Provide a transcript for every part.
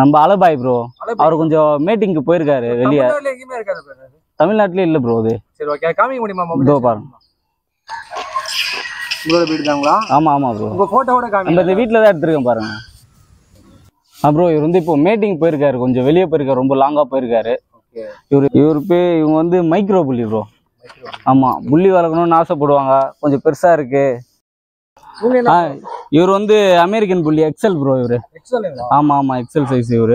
நம்ம அலபாய் ப்ரோ அலபாய். அவர் கொஞ்சம் மீட்டிங்க்கு போயிருக்காரு வெளியே தமிழ்நாட்டுல எங்கேயுமே இருக்காது bro அது. தமிழ்நாட்டுல இல்ல ப்ரோ அது சரி ஓகே காமிக்க முடியுமா இதோ மொபைல் பாருங்க உங்களோட வீடு தாங்களா ஆமா ஆமா ப்ரோ உங்க போட்டோவோட நம்ம காமிங்க இந்த வீட்டில் தான் எடுத்திருக்கேன் பாருங்க ஆ ப்ரோ இவர் வந்து இப்போ மீட்டிங் போயிருக்காரு கொஞ்சம் வெளியே போயிருக்காரு ரொம்ப லாங்கா போயிருக்காரு ஓகே இவர் இவர் போய் இவங்க வந்து மைக்ரோ புள்ளி ப்ரோ ஆமா புள்ளி வளர்க்கணும்னு ஆசைப்படுவாங்க கொஞ்சம் பெருசா இருக்கு உங்க என்ன ஆ இவர் வந்து அமெரிக்கன் புள்ளி எக்ஸல் ப்ரோ இவரு எக்ஸலுங்களா ஆமா ஆமா எக்ஸல் சைஸ் இவரு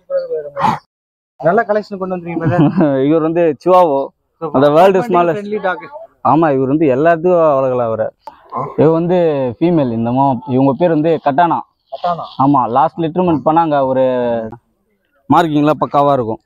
நல்ல கலெக்ஷன் கொண்டு வந்துருக்கீங்க இவர் வந்து சிவாவோ அந்த world smallest- ஃப்ரெண்ட்லி டாக் ஆமா இவர் வந்து எல்லாத்துக்கும் வளர்க்கலாம் அவரை இவர் வந்து ஃபீமேல் இந்த மா இவங்க பேர் வந்து கட்டானா கட்டானா ஆமா லாஸ்ட் லிட்டர்மெண்ட் பண்ணாங்க ஒரு மார்க்கிங்லாம் பக்காவா இருக்கும்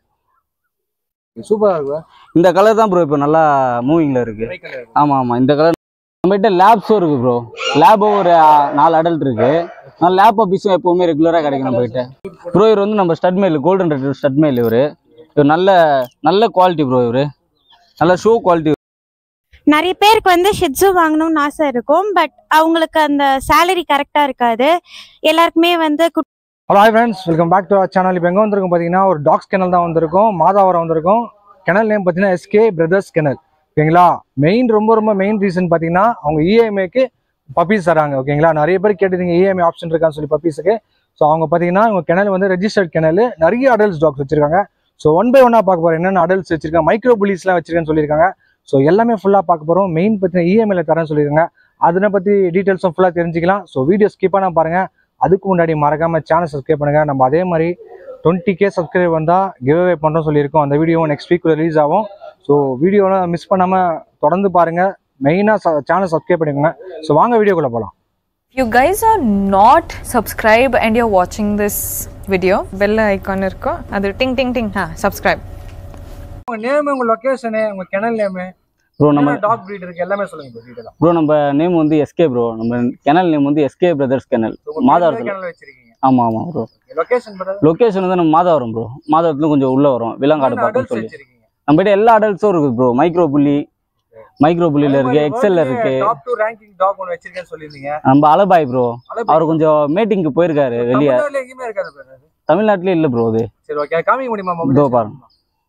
சூப்பரா இருக்கு இந்த கலர் தான் ப்ரோ இப்போ நல்லா மூவிங்ல இருக்கு Grey colour. ஆமா ஆமா இந்த கலர் நம்மகிட்ட லேப்ஸும் இருக்கு ப்ரோ லேபும் ஒரு ஆ, நாலு அடல்ட் இருக்கு நான் லேப் பீஸும் எப்பவுமே ரெகுலரா கிடைக்கும் நம்ம கிட்ட ப்ரோ இவர் வந்து நம்ம ஸ்டட் மேல் கோல்டன் ரெட் ஸ்டட் மேல் இவர் இவர் நல்ல நல்ல குவாலிட்டி ப்ரோ இவர் நல்ல ஷோ குவாலிட்டி நிறைய பேருக்கு வந்து ஷிட்ஸு வாங்கணும்னு ஆசை இருக்கும் பட் அவங்களுக்கு அந்த சேலரி கரெக்டாக இருக்காது எல்லாருக்குமே வந்து good- hello hi friends welcome back to our channel இப்போ எங்கே வந்திருக்கோம் பார்த்தீங்கன்னா ஒரு டாக்ஸ் கெனல் தான் வந்திருக்கோம் மாதாவரம் வந்திருக்கோம் கெனல் நேம் பார்த்தீங்கன்னா எஸ்கே பிரதர்ஸ் கெனல் ஓகேங்களா மெயின் ரொம்ப ரொம்ப மெயின் ரீசன் பார்த்தீங்கன்னா அவங்க இஎம்ஐக்கு பப்பீஸ் தராங்க ஓகேங்களா நிறைய பேர் கேட்டிருந்தீங்க இஎம்ஐ ஆப்ஷன் இருக்கான்னு சொல்லி பப்பீஸுக்கு ஸோ அவங்க பார்த்தீங்கன்னா அவங்க கெனல் வந்து ரெஜிஸ்டர்ட் கெனல் நிறைய அடல்ட்ஸ் டாக்ஸ் வச்சிருக்காங்க ஸோ ஒன் பை ஒன்னாக பார்க்க போகிறோம் என்னென்ன அடல்ட்ஸ் வச்சிருக்காங்க மைக்ரோ புலிஸ்லாம் வச்சிருக்கேன்னு சொல்லியிருக்காங்க ஸோ எல்லாமே ஃபுல்லாக பார்க்க போகிறோம் மெயின் பார்த்தீங்கன்னா இஎம்ஐல தரேன்னு சொல்லியிருக்காங்க அதனை பற்றி டீட்டெயில்ஸும் ஃபுல்லாக தெரிஞ்சுக்கலாம் ஸோ வீடியோ ஸ்கிப் பண்ண பாருங்க அதுக்கு முன்னாடி மறக்காம சேனல் சப்ஸ்கிரைப் பண்ணுங்க நம்ம அதே மாதிரி டுவெண்ட்டி கே சப்ஸ்கிரைப் வந்தால் கிவ் அவே பண்ணுறோம் சொல்லியிருக்கோம் அந்த வீடியோ நெக்ஸ்ட் வீக் ரிலீஸ் ஆகும் ஸோ வீடியோலாம் மிஸ் பண்ணாமல் தொடர்ந்து பாருங்க மெயினாக சேனல் சப்ஸ்கிரைப் பண்ணிக்கோங்க ஸோ வாங்க வீடியோக்குள்ளே போகலாம் If you guys are not subscribed and you're watching this video, bell icon irko, adu ting ting ting, ha, subscribe. உங்க நேம் உங்க லொகேஷனு உங்க கிணல் நேமு ப்ரோ நம்ம டாக் breed இருக்கு எல்லாமே சொல்லுங்க ப்ரோ டீடைலா ப்ரோ நம்ம நேம் வந்து எஸ்கே ப்ரோ நம்ம கெனல் நேம் வந்து எஸ்கே பிரதர்ஸ் கெனல் மாதவரத்தில் கிணல் வச்சிருக்கீங்க ஆமா ஆமா ப்ரோ லொகேஷன் பிரதர் லொகேஷன் வந்து நம்ம மாதவரம் ப்ரோ மாதவரத்துல கொஞ்சம் உள்ள வரும் விலங்காடு பார்க்கணும்னு அடல்ட்ஸ் சொல்லி வச்சிருக்கீங்க நம்ம கிட்ட எல்லா அடல்ட்ஸும் இருக்கு ப்ரோ மைக்ரோ புள்ளி மைக்ரோ புள்ளில இருக்கு எக்ஸல்ல இருக்கு டாப் 2 ரேங்கிங் டாக் ஒன்னு வச்சிருக்கேன்னு சொல்லிருந்தீங்க நம்ம அலபாய் ப்ரோ அவர் கொஞ்சம் மீட்டிங்க்கு போயிருக்காரு வெளியே தமிழ்நாட்டுல எங்கேயுமே இருக்காது பிரதர் தமிழ்நாட்டுல இல்ல ப்ரோ அது சரி ஓகே காமிக்க முடியுமா இதோ மொபைல் பாருங்க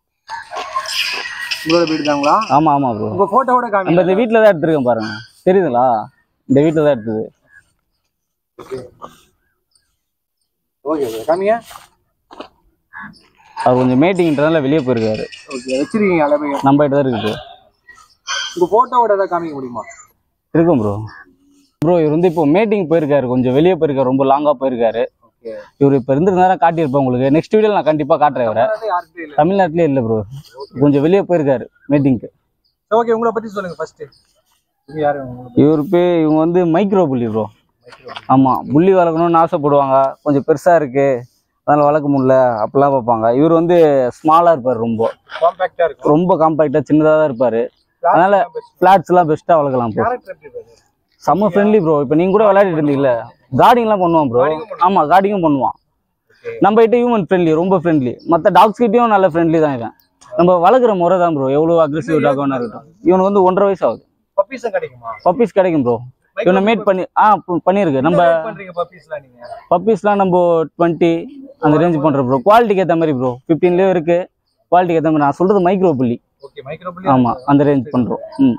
உங்களோட வீடு தாங்களா ஆமா ஆமா ப்ரோ உங்க போட்டோவோட நம்ம காமிங்க இந்த வீட்ல தான் எடுத்திருக்கேன் பாருங்க தெரியுதுங்களா இந்த வீட்ல தான் எடுத்தது ஓகே காமிங்க அவர் கொஞ்சம் மீட்டிங்ன்றதால வெளியே போயிருக்காரு ஓகே வச்சிருக்கீங்க அளவையும் நம்ம கிட்ட தான் இருக்குது உங்க போட்டோவோட ஏதாவது காமிக்க முடியுமா இருக்கும் ப்ரோ ப்ரோ இவர் வந்து இப்போ மீட்டிங் போயிருக்காரு கொஞ்சம் வெளியே போயிருக்காரு ரொம்ப லாங்கா போயிருக்காரு ஓகே இவர் இப்போ இருந்திருந்தாரா காட்டியிருப்பேன் உங்களுக்கு நெக்ஸ்ட் வீடியோல நான் கண்டிப்பா காட்டுறேன் இவரை யாருக்கிட்டே இல்ல தமிழ்நாட்டிலே இல்லை ப்ரோ கொஞ்சம் வெளியே போயிருக்காரு மீட்டிங்க்கு ஓகே உங்களை பத்தி சொல்லுங்க ஃபர்ஸ்ட் இது யாரு உங்களுக்கு இவர் போய் இவங்க வந்து மைக்ரோ புள்ளி ப்ரோ ஆமா புள்ளி வளர்க்கணும்னு ஆசைப்படுவாங்க கொஞ்சம் பெருசா இருக்கு அதனால வளர்க்க முடியல அப்படிலாம் பார்ப்பாங்க இவர் வந்து ஸ்மாலா இருப்பார் ரொம்ப காம்பாக்டா இருக்கும் ரொம்ப காம்பாக்டா சின்னதா தான் இருப்பாரு அதனால ஃபிளாட்ஸ் எல்லாம் பெஸ்ட்டா வளர்க்கலாம் ப்ரோ கேரக்டர் எப்படி brother? செம்ம ஃப்ரெண்ட்லி ப்ரோ இப்போ நீங்க கூட விளையாடிட்டு இருந்தீங்கல்ல கார்டிங்லாம் பண்ணுவான் ப்ரோ ஆமா கார்டிங்கும் பண்ணுவான் நம்ம கிட்ட ஹியூமன் ஃப்ரெண்ட்லி ரொம்ப ஃப்ரெண்ட்லி மற்ற டாக்ஸ் கிட்டயும் நல்ல ஃப்ரெண்ட்லி தான் இவன் நம்ம வளர்க்குற முறை தான் ப்ரோ எவ்வளோ அக்ரெசிவ் டாக் வேணா இருக்கட்டும் இவனுக்கு வந்து ஒன்றரை வயசு ஆகுது பப்பீஸும் கிடைக்குமா பப்பீஸ் கிடைக்கும் ப்ரோ இவனை மேட் பண்ணி ஆ ப- பண்ணியிருக்கு நம்ம என்ன rate பண்றீங்க பப்பீஸ்லாம் நீங்க பப்பீஸ்லாம் நம்ம டுவெண்ட்டி அந்த ரேஞ்ச் பண்றோம் ப்ரோ குவாலிட்டிக்கு ஏற்ற மாதிரி ப்ரோ ஃபிஃப்டீன்லேயும் இருக்கு குவாலிட்டிக்கு ஏற்ற மாதிரி நான் சொல்றது மைக்ரோ புள்ளி ஓகே மைக்ரோ ஆமா அந்த ரேஞ்ச் பண்றோம் ம்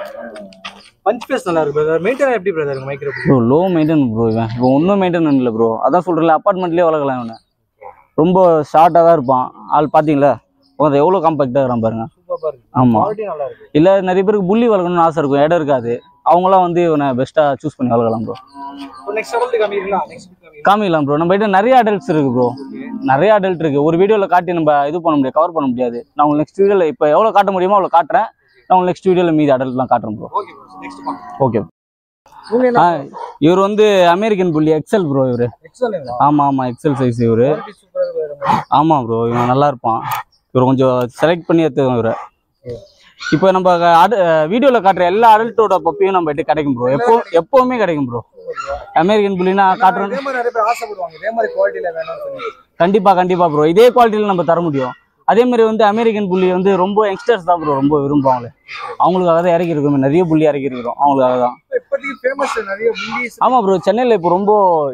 பஞ்ச் ஃபேஸ் நல்லா இருக்கு பிரதர் மெயின்டைன் எப்படி பிரதர் இருக்கு micro bro low maintain bro இவன் இப்போ ஒன்றும் மெயின்டைன் இல்லை ப்ரோ அதான் சொல்கிறேன் அப்பார்ட்மெண்ட்லேயே வளர்க்கலாம் இவனை ரொம்ப ஷார்ட்டாக தான் இருப்பான் ஆள் பார்த்தீங்களா உங்க எவ்வளோ காம்பாக்டாக இருக்கிறான் பாருங்க சூப்பரா இருக்கு ஆமா குவாலிட்டி நல்லா இருக்கு இல்லை நிறைய பேருக்கு புள்ளி வளர்க்கணும்னு ஆசை இருக்கும் இடம் இருக்காது அவங்களாம் வந்து இவனை பெஸ்ட்டாக சூஸ் பண்ணி வளர்க்கலாம் ப்ரோ இப்போ நெக்ஸ்ட் அடல்ட் காமிக்கிறீங்களா நெக்ஸ்ட் காமிக்கிறீங்களா காமிக்கலாம் ப்ரோ நம்ம கிட்ட நிறைய அடல்ட்ஸ் இருக்கு ப்ரோ நிறைய அடல்ட் இருக்கு ஒரு வீடியோவில் காட்டி நம்ம இது பண்ண முடியாது கவர் பண்ண முடியாது நான் உங்களுக்கு நெக்ஸ்ட் வீடியோவில் இப்போ எவ்வளோ காட்ட முடியுமோ அவ்வளோ காட்டுறேன் நான் உங்களுக்கு நெக்ஸ்ட் வீடியோவில் மீதி அடல்ட்லாம் காட்டுறேன் ப்ரோ ஓகே ப்ரோ நெக்ஸ்ட் பாக்கலாம் ஓகே உங்க என்ன ஆ இவர் வந்து அமெரிக்கன் புள்ளி எக்ஸல் ப்ரோ இவர் எக்ஸலங்களா ஆமா ஆமா எக்ஸல் சைஸ் இவர் குவாலிட்டி சூப்பரா இருக்கு ஆமா ப்ரோ இவன் நல்லா இருப்பான் இவர் கொஞ்சம் செலக்ட் பண்ணி எடுத்துக்கோங்க இவரை இப்போ நம்ம வீடியோவில் காட்டுற எல்லா அடல்ட்டோட பப்பியும் நம்ம கிட்ட கிடைக்கும் ப்ரோ எப்போ எப்பவுமே கிடைக்கும் ப்ரோ அமெரிக்கன் புள்ளினா காட்டுறோம் இதே மாதிரி நிறைய பேர் ஆசைப்படுவாங்க இதே மாதிரி குவாலிட்டியில வேணும்னு சொல்லி கண்டிப்பா கண்டிப்பா ப்ரோ இதே குவாலிட்டியில் நம்ம தர முடியும் அதே மாதிரி வந்து அமெரிக்கன் புள்ளி வந்து ரொம்ப யங்ஸ்டர்ஸ் தான் ப்ரோ ரொம்ப விரும்புவாங்க அவங்களுக்காக தான் இறக்கி இருக்கோம் நிறைய புள்ளி இறக்கி இருக்கிறோம் அவங்களுக்காக தான் இப்ப இப்போதைக்கு ஃபேமஸ் நிறைய புல்லிஸ் ஆமா ப்ரோ சென்னையில் இப்போ ரொம்ப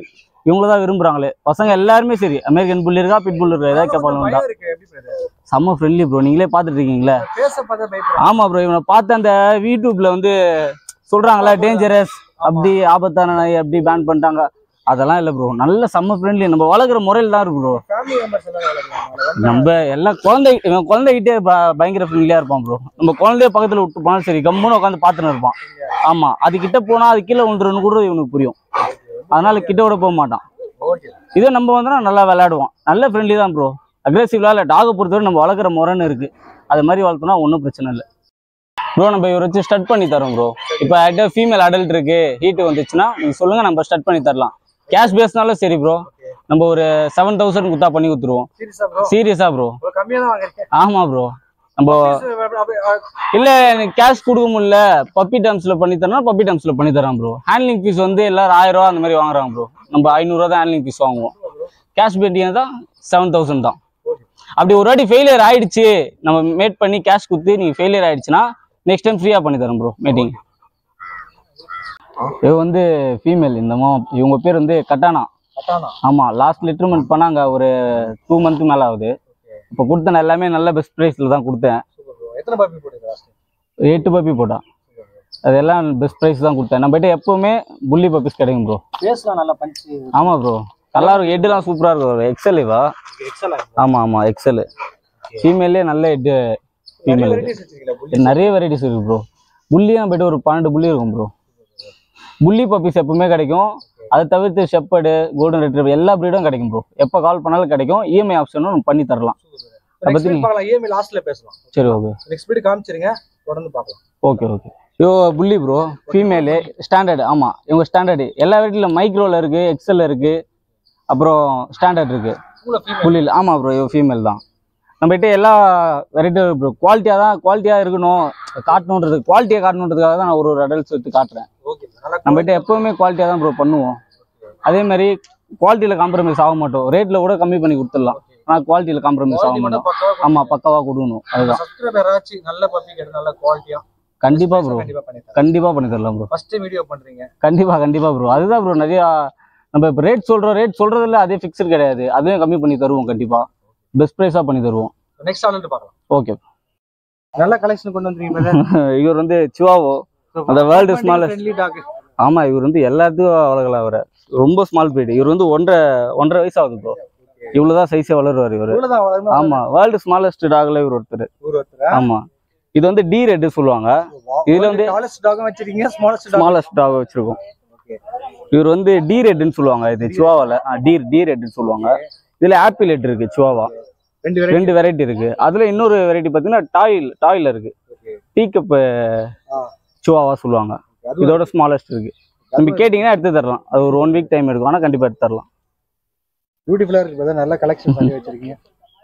இவங்கள தான் விரும்புறாங்களே பசங்க எல்லாருமே சரி அமெரிக்கன் புல் இருக்கா பிட் புல் இருக்கா ஏதாவது கேட்பாங்க பயம் இருக்கு எப்படி brother? செம்ம ஃப்ரெண்ட்லி ப்ரோ நீங்களே பார்த்துட்டு இருக்கீங்களே பேச பார்த்தா பயப்படுறேன் ஆமா ப்ரோ இவனை பார்த்து அந்த யூடியூப்ல வந்து சொல்றாங்களா டேஞ்சரஸ் அப்படி ஆபத்தான நாய் அப்படி பேன் பண்ணிட்டாங்க அதெல்லாம் இல்லை ப்ரோ நல்ல செம்ம ஃப்ரெண்ட்லி நம்ம வளர்க்குற முறையில் தான் இருக்கு ப்ரோ ஃபேமிலி மெம்பர்ஸ் எல்லாம் வளர்க்குறாங்க நம்ம எல்லாம் குழந்தை இவன் குழந்தைகிட்டே ப- பயங்கர ஃப்ரெண்ட்லியா இருப்பான் ப்ரோ நம்ம குழந்தைய பக்கத்துல விட்டு போனாலும் சரி கம்முன்னு உட்காந்து பார்த்துன்னு இருப்பான் ஆமா அது கிட்ட போனா அது கீழே விழுந்துருன்னு கூட இவனுக்கு புரியும் அதனால கிட்ட கூட போக மாட்டான் ஓகே இதே நம்ம வந்தோம்னா நல்லா விளையாடுவான் நல்ல ஃப்ரெண்ட்லி தான் ப்ரோ அக்ரெசிவ்லாம் இல்லை டாகை பொறுத்தவரை நம்ம வளர்க்குற முறைன்னு இருக்கு அது மாதிரி வளர்த்தோம்னா ஒன்றும் பிரச்சனை இல்லை ப்ரோ நம்ம இவரை வச்சு ஸ்டட் பண்ணி தரோம் ப்ரோ இப்போ ஆக்டாக ஃபீமேல் அடல்ட் இருக்கு ஹீட் வந்துச்சுன்னா நீங்கள் சொல்லுங்க நம்ம ஸ்டட் பண்ணி தரலாம் கேஷ் பேஸ்னாலும் சரி ப்ரோ நம்ம ஒரு செவன் தௌசண்ட் குத்தா பண்ணி கொடுத்துருவோம் சீரியஸா ப்ரோ சீரியஸா ப்ரோ கம்மியா தான் வாங்குறீங்க ஆமா ப்ரோ நம்ம இல்ல எனக்கு கேஷ் கொடுக்க முடியல பப்பி டேம்ஸ்ல பண்ணி தரணும் பப்பி டேம்ஸ்ல பண்ணி தரேன் ப்ரோ ஹேண்ட்லிங் ஃபீஸ் வந்து எல்லாரும் ஆயிரம் ரூபா அந்த மாதிரி வாங்குறாங்க ப்ரோ நம்ம ஐநூறுரூவா தான் ஹேண்ட்லிங் ஃபீஸ் வாங்குவோம் கேஷ் பெண்டிங் தான் செவன் தௌசண்ட் தான் அப்படி ஒரு வாட்டி ஃபெயிலியர் ஆயிடுச்சு நம்ம மேட் பண்ணி கேஷ் கொடுத்து நீங்க ஃபெயிலியர் ஆயிடுச்சுன்னா நெக்ஸ்ட் டைம் ஃப்ரீயா பண்ணி தரேன் ப்ரோ மீட்டிங் இவ வந்து ஃபீமேல் இந்த மா இவங்க பேர் வந்து கட்டானா கட்டானா ஆமா லாஸ்ட் லிட்டர்மெண்ட் பண்ணாங்க ஒரு டூ மந்த் மேல ஆகுது இப்போ கொடுத்தேன் எல்லாமே நல்ல பெஸ்ட் ப்ரைஸ்ல தான் கொடுத்தேன் சூப்பர் ப்ரோ எத்தனை பாப்பி போட்டுருக்க லாஸ்ட் எட்டு பப்பி போட்டான் அதெல்லாம் பெஸ்ட் ப்ரைஸ் தான் கொடுத்தேன் நம்மகிட்ட எப்பவுமே புள்ளி பப்பீஸ் கிடைக்கும் ப்ரோ ஃபேஸ்லாம் நல்லா பஞ்சு ஆமா ப்ரோ நல்லா இருக்கும் ஹெட்லாம் சூப்பரா இருக்கும் ப்ரோ எக்ஸல் இவா எக்ஸல் ஆமா ஆமா எக்ஸல் ஃபீமேல்லே நல்ல ஹெட் நிறைய ஃபீமேல் வெரைட்டிஸ் வச்சிருக்கீங்களா புள்ளி நிறைய வெரைட்டிஸ் இருக்கு ப்ரோ புள்ளியும் போயிட்டு ஒரு பன்னெண்டு புள்ளி இருக்கும் ப்ரோ புள்ளி பப்பீஸ் எப்பவுமே கிடைக்கும் அதை தவிர்த்து ஷெப்பர்டு கோல்டன் ரெட்ரீவர் எல்லா ப்ரீடும் கிடைக்கும் ப்ரோ எப்போ கால் பண்ணாலும் கிடைக்கும் இஎம்ஐ ஆப்ஷனும் நம்ம பண்ணி தரலாம் நெக்ஸ்ட் பத்தி வீக் பார்க்கலாம் இஎம்ஐ லாஸ்ட்ல பேசலாம் சரி ஓகே நெக்ஸ்ட் வீக் காமிச்சிருங்க தொடர்ந்து பார்க்கலாம் ஓகே ஓகே யோ புள்ளி ப்ரோ ஃபீமேலு ஸ்டாண்டர்டு ஆமாம் இவங்க ஸ்டாண்டர்டு எல்லா வெரைட்டியில் மைக்ரோவில் இருக்குது எக்ஸல் இருக்குது அப்புறம் ஸ்டாண்டர்ட் இருக்குது உங்களை ஃபீமேல் புள்ளியில் ஆமாம் ப்ரோ இவ ஃபீமேல் தான் நம்மகிட்ட எல்லா வெரைட்டியும் ப்ரோ குவாலிட்டியாக தான் குவாலிட்டியாக இருக்கணும் காட்டணுன்றது குவாலிட்டியாக காட்டணுன்றதுக்காக தான் நான் ஒரு ஒரு அடல்ட்ஸ் எடுத்து காட்டுறேன் ஓகே நல்லா நம்மகிட்ட எப்பவுமே குவாலிட்டியாக தான் ப்ரோ பண்ணுவோம் அதே மாதிரி குவாலிட்டியில் காம்ப்ரமைஸ் ஆக மாட்டோம் ரேட்டில் கூட கம்மி பண்ணி கொடுத்துடலாம் ஆனால் குவாலிட்டியில் காம்ப்ரமைஸ் ஆக மாட்டோம் ஆமாம் பக்காவாக கொடுக்கணும் அதுதான் சப்ஸ்கிரைபர் யாராச்சும் நல்ல பப்பி கிடையாது நல்ல குவாலிட்டியா கண்டிப்பாக ப்ரோ கண்டிப்பா பண்ணி தரேன் கண்டிப்பாக பண்ணி தரலாம் ப்ரோ ஃபர்ஸ்ட் வீடியோ பண்றீங்க கண்டிப்பா கண்டிப்பா ப்ரோ அதுதான் ப்ரோ நிறையா நம்ம இப்போ ரேட் சொல்றோம் ரேட் சொல்றதுல அதே ஃபிக்ஸ்டு கிடையாது அதையும் கம்மி பண்ணி தருவோம் கண்டிப்பா பெஸ்ட் ப்ரைஸா பண்ணி தருவோம் நெக்ஸ்ட் ஆல்ரெடி பார்க்கலாம் ஓகே நல்ல கலெக்ஷன் கொண்டு வந்துருக்கீங்க இவர் வந்து சிவாவோ அந்த world smallest. ஃப்ரெண்ட்லி டாக் ஆமா இவர் வந்து எல்லாத்துக்கும் வளர்க்கலாம் அவரை ரொம்ப ஸ்மால் breed இவர் வந்து ஒன்றரை ஒன்றரை வயசு ஆகுது ப்ரோ இவ்வளவுதான் சைஸே வளருவார் இவர் இவ்வளவுதான் வளருமா ஆமா வேர்ல்டு ஸ்மாலஸ்ட் டாக்ல இவர் ஒருத்தர் ஊர் ஒருத்தர் ஆமா இது வந்து டி ரெட் சொல்லுவாங்க இதுல வந்து- டாலஸ்ட் டாகும் வச்சிருக்கீங்க ஸ்மாலஸ்ட் டாக் ஸ்மாலஸ்ட் டாக் வச்சிருக்கோம் ஓகே இவர் வந்து டி ரெட்னு சொல்லுவாங்க இது சிவாவால டி டி ரெட்னு சொல்லுவாங்க இதுல ஆப்பிள் ரெட் இருக்கு சிவாவா ரெண்டு வெரைட்டி ரெண்டு வெரைட்டி இருக்கு அதுல இன்னொரு வெரைட்டி பாத்தீங்கன்னா டாயில் டாயில் இருக்கு டீ கப் ஆ. சிவாவா சொல்லுவாங்க இதோட ஸ்மாலஸ்ட் இருக்கு நம்ம கேட்டீங்கன்னா எடுத்து தரலாம் அது ஒரு ஒன் வீக் டைம் எடுக்கும் ஆனா கண்டிப்பா எடுத்து தரலாம் பியூட்டிஃபுல்லா இருக்கு brother. நல்ல கலெக்ஷன் பண்ணி வச்சிருக்கீங்க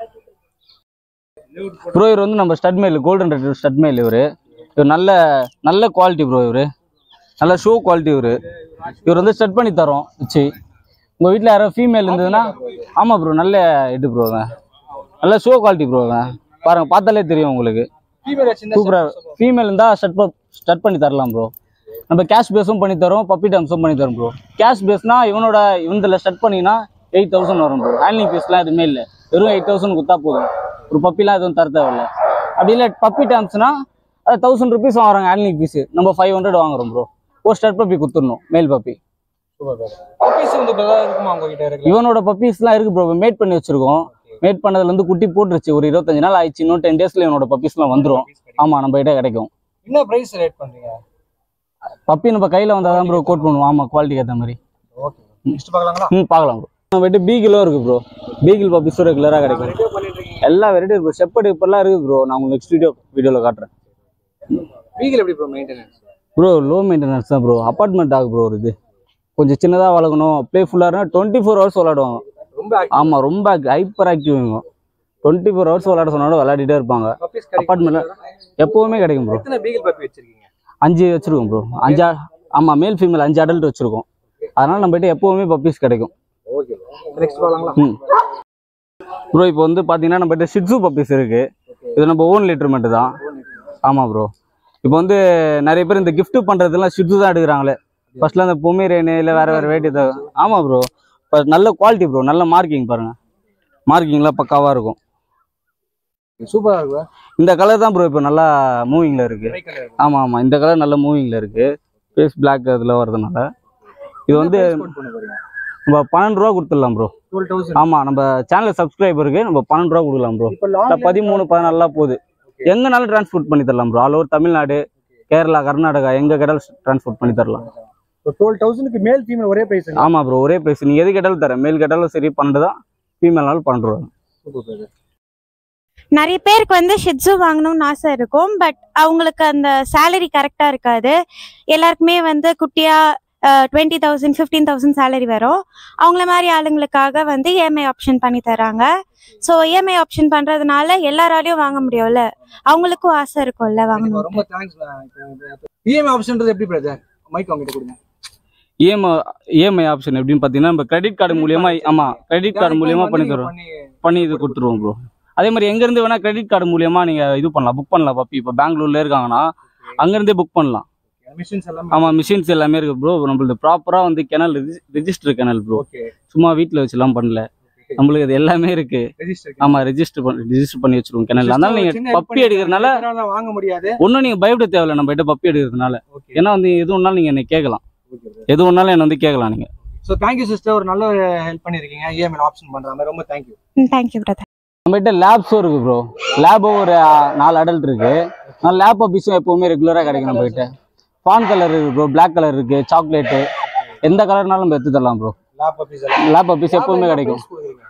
ப்ரோ இவர் வந்து நம்ம ஸ்டட் மேல் கோல்டன் ரெட் ஸ்டட் மேல் இவர் இவர் நல்ல நல்ல குவாலிட்டி ப்ரோ இவர் நல்ல ஷோ குவாலிட்டி இவர் இவர் வந்து ஸ்டட் பண்ணி தரோம் வச்சு உங்கள் வீட்டில் யாரோ ஃபீமேல் இருந்ததுன்னா ஆமாம் ப்ரோ நல்ல இது ப்ரோ நல்ல ஷோ குவாலிட்டி ப்ரோ பாருங்க பார்த்தாலே தெரியும் உங்களுக்கு ஃபீமேல் வச்சிருந்தா சூப்பரா ஸ்பீமேல் இருந்தால் ஸ்டட் ஸ்டட் பண்ணி தரலாம் ப்ரோ நம்ம கேஷ் பேஸும் பண்ணி தரோம் பப்பி டம்ஸும் பண்ணி தரோம் ப்ரோ கேஷ் பேஸ்னா இவனோட இவனில் ஸ்டட் பண்ணினா எயிட் தௌசண்ட் வரும் ப்ரோ ஹேண்ட்லிங் ஃபீஸ்லாம் எதுவுமே இல்லை வெறும் எயிட் தௌசண்ட் கொடுத்தா போதும் ஒரு பப்பிலாம் எதுவும் தர தேவையில்ல அப்படி இல்லை பப்பி டம்ஸ்னா அது தௌசண்ட் ருபீஸ் வாங்குறாங்க ஹேண்ட்லிங் ஃபீஸ் நம்ம ஃபைவ் ஹண்ட்ரட் வாங்குறோம் ப்ரோ ஒரு ஸ்டட் பப்பி கொடுத்துடணும் மேல் பப்பி பப்பீஸ் வந்து brother இருக்குமா உங்க கிட்ட இருக்கு இவனோட பப்பீஸ்லாம் இருக்கு ப்ரோ மேட் பண்ணி வச்சிருக்கோம் மேட் பண்ணதுல இருந்து குட்டி போட்டுருச்சு ஒரு இருபத்தஞ்சு நாள் ஆயிடுச்சு இன்னும் டென் டேஸ்ல இவனோட பப்பீஸ்லாம் வந்துரும் ஆமா நம்ம கிட்ட கிடைக்கும் என்ன பிரைஸ் ரேட் பண்றீங்க பப்பி நம்ம கையில வந்தாதான் ப்ரோ கோட் பண்ணுவோம் ஆமா குவாலிட்டிக்கு ஏற்ற மாதிரி ஓகே நெக்ஸ்ட் பார்க்கலாங்களா ம் பார்க்கலாம் ப்ரோ நம்ம கிட்ட பீகிலும் இருக்கு ப்ரோ பீகில் பப்பீஸும் ரெகுலராக கிடைக்கும் ரெடியா பண்ணிட்டு இருக்கீங்க எல்லா வெரைட்டி இருக்கு ஷெப்பர்டு இப்பெல்லாம் இருக்கு ப்ரோ நான் உங்களுக்கு நெக்ஸ்ட் வீடியோ வீடியோவில் காட்டுறேன் வீகல் எப்படி bro maintenance bro low maintenance தான் ப்ரோ அப்பார்ட்மெண்ட் ஆகு ப்ரோ இது கொஞ்சம் சின்னதாக வளர்க்கணும் ப்ளே ஃபுல்லாக இருந்தால் டுவெண்ட்டி ஃபோர் ஹவர்ஸ் விளாடுவாங்க ரொம்ப ஆமாம் ரொம்ப ஹைப்பர் ஆக்டிவ் இவங்க டுவெண்ட்டி ஃபோர் ஹவர்ஸ் விளாட சொன்னாலும் விளையாடிட்டே இருப்பாங்க பப்பீஸ் அப்பார்ட்மெண்ட்ல எப்பவுமே கிடைக்கும் ப்ரோ எத்தனை பீகல் பப்பி வச்சிருக்கீங்க அஞ்சு வச்சிருக்கோம் ப்ரோ அஞ்சு ஆமாம் மேல் ஃபீமேல் அஞ்சு அடல்ட் வச்சிருக்கோம் அதனால நம்ம கிட்ட எப்பவுமே பப்பீஸ் கிடைக்கும் ஓகே நெக்ஸ்ட் பார்க்கலாங்களா ம் ப்ரோ இப்போ வந்து பார்த்தீங்கன்னா நம்ம கிட்ட ஷிட்ஸு பப்பீஸ் இருக்கு இது நம்ம ஓன் லிட்டர்மெண்ட் தான் ஆமாம் ப்ரோ இப்போ வந்து நிறைய பேர் இந்த gift பண்றதெல்லாம் ஷிட்ஸு தான் எடுக்கிறாங்களே ஃபர்ஸ்ட்ல அந்த பொமிரேனு இல்லை வேற வேற வெரைட்டி தான் ஆமாம் ப்ரோ இப்போ நல்ல குவாலிட்டி ப்ரோ நல்ல மார்க்கிங் பாருங்க மார்க்கிங்லாம் பக்காவாக இருக்கும் சூப்பரா இருக்கு இந்த கலர் தான் ப்ரோ இப்போ நல்லா மூவிங்கில் இருக்கு Grey colour. ஆமாம் ஆமாம் இந்த கலர் நல்ல மூவிங்கில் இருக்கு ஃபேஸ் பிளாக் அதில் வரதுனால இது வந்து Price quote பண்ண போறீங்க நம்ம பன்னெண்டு ரூபா கொடுத்துடலாம் ப்ரோ 12000 ஆமாம் நம்ம சேனல் சப்ஸ்கிரைபருக்கு நம்ம பன்னெண்டு ரூபா கொடுக்கலாம் ப்ரோ இப்போ லாங் பதிமூணு பதினாலாம் போகுது எங்கனாலும் டிரான்ஸ்போர்ட் பண்ணி தரலாம் bro all over Tamil Nadu Kerala Karnataka எங்க கேட்டாலும் டிரான்ஸ்போர்ட் பண்ணி தரலாம் டுவெல் தௌசண்ட்க்கு மேல் ஃபீமேல் ஒரே பிரைஸ் ஆமா ப்ரோ ஒரே பிரைஸ் நீங்க எது கேட்டாலும் தரேன் மேல் கேட்டாலும் சரி பன்னெண்டு தான் ஃபீமேல்னாலும் பன்னெண்டு ரூபா சூப்பர் நிறைய பேருக்கு வந்து ஷிட்ஸு வாங்கணும்னு ஆசை இருக்கும் பட் அவங்களுக்கு அந்த சேலரி கரெக்டாக இருக்காது எல்லாருக்குமே வந்து குட்டியாக twenty thousand fifteen thousand salary வரும் அவங்கள மாதிரி ஆளுங்களுக்காக வந்து இஎம்ஐ ஆப்ஷன் பண்ணி தராங்க ஸோ இஎம்ஐ ஆப்ஷன் பண்ணுறதுனால எல்லாராலையும் வாங்க முடியும்ல அவங்களுக்கும் ஆசை இருக்கும்ல வாங்கணும் ரொம்ப தேங்க்ஸ் இஎம்ஐ ஆப்ஷன்றது எப்படி பிரதர் மைக் அவங்ககிட்ட கொடுங்க இஎம்ஐ இஎம்ஐ ஆப்ஷன் எப்படின்னு பார்த்தீங்கன்னா நம்ம கிரெடிட் கார்டு மூலியமா ஆமா கிரெடிட் கார்டு மூலியமா பண்ணி தரோம் பண்ணி இது கொடுத்துருவோம் ப்ரோ அதே மாதிரி எங்க இருந்து வேணா கிரெடிட் கார்டு மூலியமா நீங்க இது பண்ணலாம் புக் பண்ணலாம் பப்பி இப்போ பெங்களூர்ல இருக்காங்கன்னா அங்க இருந்தே புக் பண்ணலாம் மிஷின்ஸ் எல்லாம் ஆமா மிஷின்ஸ் எல்லாமே இருக்கு ப்ரோ நம்மளது ப்ராப்பரா வந்து kennel register kennel bro okay சும்மா வீட்டில் வச்சுலாம் பண்ணல நம்மளுக்கு இது எல்லாமே இருக்கு ரெஜிஸ்டர் ஆமா ரெஜிஸ்டர் பண்ணி ரெஜிஸ்டர் பண்ணி வச்சிருவோம் கெனல் அதனால நீங்க பப்பி எடுக்கிறதுனால வாங்க முடியாது ஒன்றும் நீங்க பயப்பட தேவையில்ல நம்ம கிட்ட பப்பி எடுக்கிறதுனால ஓகே ஏன்னா வந்து எது ஒன்றாலும் நீங்க என்ன கேட்கலாம் எது ஒன்றாலும் என்ன வந்து கேட்கலாம் நீங்க ஸோ தேங்க்யூ சிஸ்டர் ஒரு நல்ல ஹெல்ப் பண்ணிருக்கீங்க இஎம்ஐ ஆப்ஷன் பண்ற மாதிரி ரொம்ப தேங்க்யூ தேங்க்யூ பிரதர் நம்மகிட்ட லேப்ஸும் இருக்கு ப்ரோ லேபும் ஒரு ஆ, நாலு அடல்ட் இருக்கு நான் லேப் பப்பீஸும் எப்பவுமே ரெகுலரா கிடைக்கும் நம்ம கிட்ட பான் கலர் இருக்கு ப்ரோ பிளாக் கலர் இருக்கு சாக்லேட்டு எந்த கலர்னாலும் நம்ம எடுத்து தரலாம் ப்ரோ லேப் பப்பீஸ் எல்லாம் லேப் பப்பீஸ் எப்பவுமே கிடைக்கும்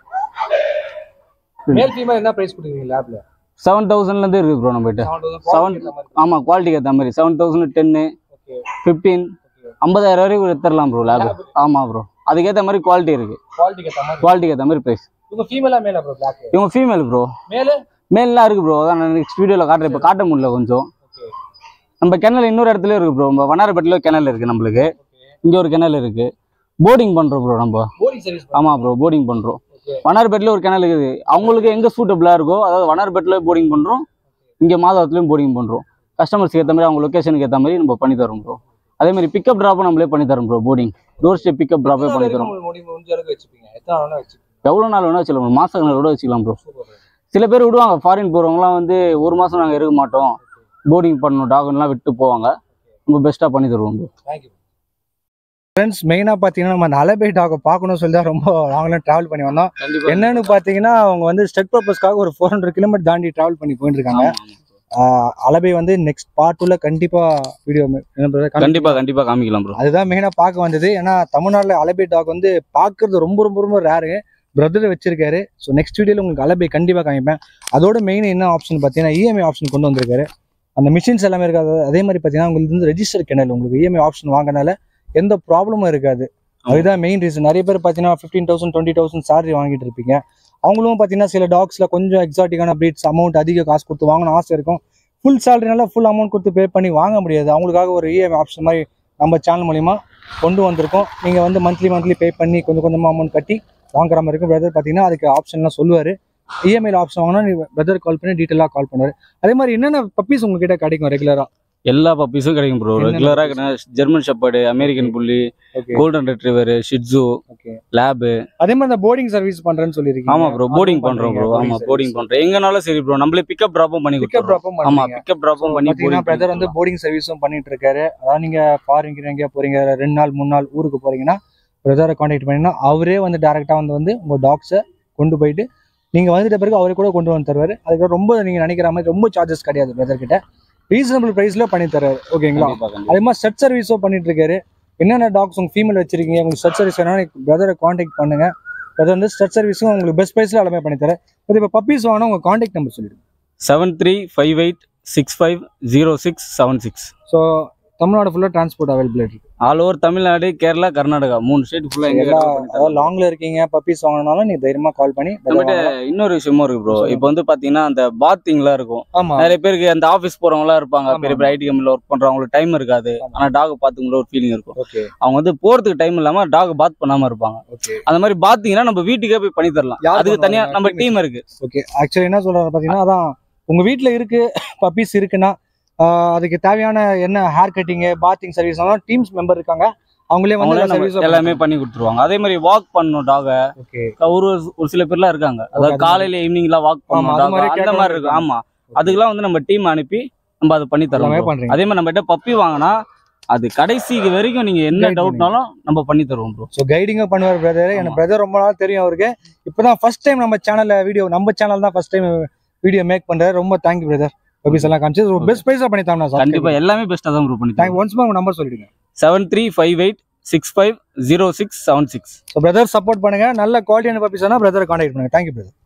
மேல் ஃபீமேல் என்ன பிரைஸ் கொடுக்குறீங்க லேப்ல செவன் தௌசண்ட்ல இருந்து இருக்கு ப்ரோ நம்ம கிட்ட செவன் ஆமா குவாலிட்டிக்கு ஏற்ற மாதிரி செவன் தௌசண்ட் டென்னு ஓகே ஃபிஃப்டீன் ஐம்பதாயிரம் வரைக்கும் எடுத்துடலாம் ப்ரோ லேப் ஆமா ப்ரோ அதுக்கேற்ற மாதிரி குவாலிட்டி இருக்கு குவாலிட்டிக்கு ஏற்ற மாதிரி குவாலிட்டிக்கு ஏற்ற மாதிரி ப்ரைஸ் உங்க ஃபீமேலா மேல ப்ரோ பிளாக் இவங்க ஃபீமேல் ப்ரோ மேல மேல்லாம் இருக்கு ப்ரோ அதான் நான் நெக்ஸ்ட் வீடியோவில் காட்டுறேன் இப்போ காட்ட முடியல கொஞ்சம் ஓகே நம்ம கிணல் இன்னொரு இடத்துல இருக்கு ப்ரோ நம்ம வண்ணாரப்பேட்டில் ஒரு கிணல் இருக்கு நம்மளுக்கு இங்க ஒரு கிணல் இருக்கு போர்டிங் பண்றோம் ப்ரோ நம்ம போரிங் சர்வீஸ் ஆமா ப்ரோ போர்டிங் பண்றோம் Okay. வண்ணாரப்பேட்டில் ஒரு கிணல் இருக்குது அவங்களுக்கு எங்க சூட்டபிளா இருக்கோ அதாவது வண்ணாரப்பேட்டில் போர்டிங் பண்றோம் இங்க மாதவத்துலயும் போர்டிங் பண்றோம் கஸ்டமர்ஸ்க்கு ஏற்ற மாதிரி அவங்க லொகேஷனுக்கு ஏற்ற மாதிரி நம்ம பண்ணி தரோம் ப்ரோ அதே மாதிரி பிக்கப் ட்ராப்பும் நம்மளே பண்ணி தரோம் bro boarding door step pickup ட்ராப்பே பண்ணி தரோம் முடிஞ்ச அளவுக்கு வச்சுப்பீங்க எத்தனை வேணா வச்சுப்பீங்க எவ்வளோ நாள் வேணா வச்சுக்கலாம் மாச கணக்கு கூட வச்சுக்கலாம் ப்ரோ சூப்பர் சில பேர் விடுவாங்க ஃபாரின் போகிறவங்களாம் வந்து ஒரு மாதம் நாங்கள் இருக்க மாட்டோம் போர்டிங் பண்ணணும் டாக்லாம் விட்டு போவாங்க நம்ம பெஸ்ட்டாக பண்ணி தருவோம் bro. தேங்க்யூ ஃப்ரெண்ட்ஸ் மெயினாக பார்த்தீங்கன்னா நம்ம அந்த அலபை டாகை பார்க்கணும்னு சொல்லி தான் ரொம்ப லாங்லாம் ட்ராவல் பண்ணி வந்தோம் என்னன்னு பார்த்தீங்கன்னா அவங்க வந்து ஸ்டெட் பர்பஸ்க்காக ஒரு ஃபோர் ஹண்ட்ரட் கிலோமீட்டர் தாண்டி ட்ராவல் பண்ணி போயிட்டு இருக்காங்க ஆமா, ஆமா. ஆஹ் அலபை வந்து நெக்ஸ்ட் பார்ட் டூல கண்டிப்பாக வீடியோ கண்டிப்பா கண்டிப்பா காமிக்கலாம் ப்ரோ அதுதான் மெயினாக பார்க்க வந்தது ஏன்னா தமிழ்நாட்டில் அலபை டாக் வந்து பார்க்கறது ரொம்ப ரொம்ப ரொம்ப ரேரு பிரதர் வச்சிருக்காரு ஸோ நெக்ஸ்ட் வீடியோவில் உங்களுக்கு அலபை கண்டிப்பாக காமிப்பேன் அதோட மெயின் என்ன ஆப்ஷன் பார்த்தீங்கன்னா இஎம்ஐ ஆப்ஷன் கொண்டு வந்திருக்காரு அந்த மிஷின்ஸ் எல்லாமே இருக்காது அதே மாதிரி பார்த்தீங்கன்னா உங்களுக்கு வந்து ரெஜிஸ்டர் கிணல் உங்களுக்கு இஎம்ஐ ஆப்ஷன் வாங்கினால எந்த ப்ராப்ளமும் இருக்காது அதுதான் மெயின் ரீசன் நிறைய பேர் பார்த்தீங்கன்னா fifteen thousand twenty thousand salary வாங்கிட்டு இருப்பீங்க அவங்களும் பார்த்தீங்கன்னா சில டாக்ஸில் கொஞ்சம் எக்ஸாட்டிக்கான ப்ரீட்ஸ் அமௌண்ட் அதிக காசு கொடுத்து வாங்கணும் ஆசை இருக்கும் ஃபுல் சேலரினால ஃபுல் அமௌண்ட் கொடுத்து பே பண்ணி வாங்க முடியாது அவங்களுக்காக ஒரு இஎம்ஐ ஆப்ஷன் மாதிரி நம்ம சேனல் மூலிமா கொண்டு வந்திருக்கோம் நீங்கள் வந்து மந்த்லி மந்த்லி பே பண்ணி கொஞ்சம் கொஞ்சமாக அமௌண்ட் கட்டி வாங்குற மாதிரி இருக்கும் பிரதர் பார்த்தீங்கன்னா அதுக்கு ஆப்ஷன்லாம் சொல்லுவார் இஎம்ஐல ஆப்ஷன் வாங்கினா நீ பிரதர் கால் பண்ணி டீட்டெயிலாக கால் பண்ணுவார் அதே மாதிரி என்னென்ன பப்பீஸ் உங்ககிட்ட கிடைக்கும் ரெகுலராக எல்லா பப்பீஸும் கிடைக்கும் ப்ரோ என்னென்ன ரெகுலரா German shepherd American bully okay golden retriever Shih Tzu okay lab அதே மாதிரி அந்த போர்டிங் சர்வீஸ் பண்ணுறேன்னு சொல்லியிருக்கீங்க ஆமா ப்ரோ போர்டிங் பண்றோம் ப்ரோ ஆமா போர்டிங் பண்றோம் எங்கனாலும் சரி ப்ரோ நம்மளே பிக்கப் டிராப்பும் பண்ணி பிக்கப் கொடுத்துறோம் ட்ராப்பும் ஆமா பண்ணுறீங்க பிக்கப் டிராப்பும் பண்ணி பார்த்தீங்கன்னா boarding பிரதர் வந்து பண்ணி போர்டிங் சர்வீஸும் பண்ணிட்டு இருக்காரு அதாவது நீங்க ஃபாரின் எங்கேயா போறீங்க ரெண்டு நாள் மூணு நாள் ஊருக்கு போறீங்கன்னா பிரதரை காண்டாக்ட் பண்ணிங்கன்னா அவரே வந்து டேரெக்டாக வந்து வந்து உங்க டாக்ஸை கொண்டு போயிட்டு நீங்க வந்துட்ட பிறகு அவரே கூட கொண்டு வந்து தருவாரு அதுக்கு ரொம்ப நீங்க நினைக்கிற மாதிரி ரொம்ப சார்ஜஸ் கிடையாது பிரதர் கிட்ட ரீசனபிள் ப்ரைஸ்ல பண்ணி தர்றாரு ஓகேங்களா கண்டிப்பா, கண்டிப்பா. அதே மாதிரி செட் சர்வீஸும் பண்ணிட்டு இருக்காரு என்னென்ன டாக்ஸ் உங்க ஃபீமேல் வச்சிருக்கீங்க உங்களுக்கு செட் சர்வீஸ் வேணாலும் பிரதரை காண்டாக்ட் பண்ணுங்க பிரதர் வந்து செட் சர்வீஸும் உங்களுக்கு பெஸ்ட் ப்ரைஸ்ல எல்லாமே பண்ணி தரேன் இப்போ பப்பீஸ் வாங்கினா உங்க காண்டாக்ட் நம்பர் சொல்லிடுங்க seven three five eight six five zero six seven six so Tamil Nadu ஃபுல்லாக டிரான்ஸ்போர்ட் அவைலபிள் இருக்கு ஆல் ஓவர் தமிழ்நாடு கேரளா கர்நாடகா மூணு ஸ்டேட் ஃபுல்லா எங்க எல்லா வேணாலும் பண்ணி அதாவது தரலாம். லாங்ல இருக்கீங்க பப்பீஸ் வாங்கினாலும் நீ தைரியமா கால் பண்ணி நம்மகிட்ட இன்னொரு விஷயமும் இருக்கு ப்ரோ இப்போ வந்து பாத்தீங்கன்னா அந்த பாத்திங்லாம் இருக்கும் ஆமா நிறைய பேருக்கு அந்த ஆபீஸ் போறவங்களா இருப்பாங்க ஆமா. பெரிய பெரிய ஐடி கம்பெனில ஒர்க் பண்றவங்களுக்கு டைம் இருக்காது ஆமா. ஆனா டாக் பாத்துங்களோ ஒரு ஃபீலிங் இருக்கும் ஓகே அவங்க வந்து போறதுக்கு டைம் இல்லாம டாக் பாத் பண்ணாம இருப்பாங்க ஓகே அந்த மாதிரி பாத்தீங்கன்னா நம்ம வீட்டுக்கே போய் பண்ணி தரலாம் யார் அதுக்கு தனியா பண்ணுவாங்க? நம்ம team டீம் இருக்கு ஓகே ஆக்சுவலி என்ன சொல்றாரு பாத்தீங்கன்னா அதான் உங்க வீட்ல இருக்கு பப்பீஸ் இருக்குன்னா ஆஹ் அதுக்கு தேவையான என்ன ஹேர் கட்டிங்கு பாத்திங் சர்வீஸ் டீம்ஸ் மெம்பர் இருக்காங்க அவங்களே வந்து அவங்களே எல்லா நம்ம service உம் எல்லாமே பண்ணி கொடுத்துருவாங்க அதே மாதிரி வாக் பண்ணணும் டாக ஓகே ஒரு ஒரு சில பேர்லாம் இருக்காங்க அதாவது அது காலையில ஈவினிங்லாம் வாக் ஆமா, பண்ணணும் அது dog. மாதிரி அந்த கேட்கறவங்க மாதிரி இருக்கும் ஆமா அதுக்கெல்லாம் வந்து நம்ம டீம் அனுப்பி நம்ம அதை பண்ணி தரோம் எல்லாமே bro. பண்றீங்க அதே மாதிரி நம்ம கிட்ட பப்பி வாங்கினா அது கடைசி வரைக்கும் நீங்க என்ன Guide டவுட்னாலும் நம்ம பண்ணி தருவோம் ப்ரோ ஸோ கைடிங்கும் பண்ணுவார் பிரதர் எனக்கு ஆமா. பிரதர் ரொம்ப நாள் தெரியும் அவருக்கு இப்போதான் ஃபர்ஸ்ட் டைம் நம்ம சேனல்ல வீடியோ நம்ம சேனல் தான் ஃபர்ஸ்ட் டைம் வீடியோ மேக் பண்றாரு ரொம்ப தேங்க்யூ பிரதர் பப்பீஸ் எல்லாம் காமிச்சு பெஸ்ட் ப்ரைஸா பண்ணி தாங்க சார் கண்டிப்பா எல்லாமே பெஸ்டா தான் ப்ரோ பண்ணி தேங்க் ஒன்ஸ் உங்க நம்பர் சொல்லிடுங்க seven three five eight six five zero six seven six so brother support பண்ணுங்க நல்ல குவாலிட்டியான பப்பீஸ் பிரதர் கான்டாக்ட் பண்ணுங்க தேங்க்யூ பிரதர்